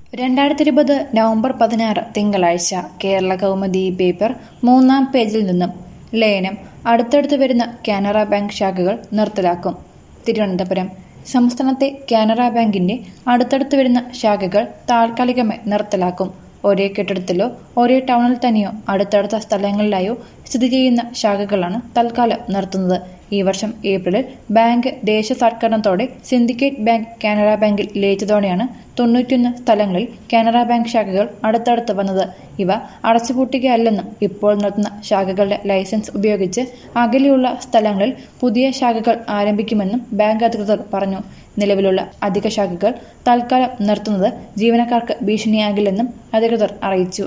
രണ്ടായിരത്തി ഇരുപത് നവംബർ പതിനാറ് തിങ്കളാഴ്ച കേരള കൗമുദി പേപ്പർ മൂന്നാം പേജിൽ നിന്നും ലയനം അടുത്തടുത്ത് വരുന്ന കാനറ ബാങ്ക് ശാഖകൾ നിർത്തലാക്കും തിരുവനന്തപുരം സംസ്ഥാനത്തെ കാനറ ബാങ്കിന്റെ അടുത്തടുത്ത് വരുന്ന ശാഖകൾ താൽക്കാലികമായി നിർത്തലാക്കും ഒരേ കെട്ടിടത്തിലോ ഒരേ ടൗണിൽ തന്നെയോ അടുത്തടുത്ത സ്ഥലങ്ങളിലായോ സ്ഥിതി ചെയ്യുന്ന ശാഖകളാണ് തൽക്കാലം നിർത്തുന്നത് ഈ വർഷം ഏപ്രിലിൽ ബാങ്ക് ദേശസാൽക്കരണത്തോടെ സിൻഡിക്കേറ്റ് ബാങ്ക് കാനറ ബാങ്കിൽ ലയിച്ചതോടെയാണ് തൊണ്ണൂറ്റിയൊന്ന് സ്ഥലങ്ങളിൽ കാനറ ബാങ്ക് ശാഖകൾ അടുത്തടുത്ത് വന്നത് ഇവ അടച്ചുപൂട്ടുകയല്ലെന്നും ഇപ്പോൾ നിർത്തുന്ന ശാഖകളുടെ ലൈസൻസ് ഉപയോഗിച്ച് അകലെയുള്ള സ്ഥലങ്ങളിൽ പുതിയ ശാഖകൾ ആരംഭിക്കുമെന്നും ബാങ്ക് അധികൃതർ പറഞ്ഞു നിലവിലുള്ള അധിക ശാഖകൾ തൽക്കാലം നിർത്തുന്നത് ജീവനക്കാർക്ക് ഭീഷണിയാകില്ലെന്നും അധികൃതർ അറിയിച്ചു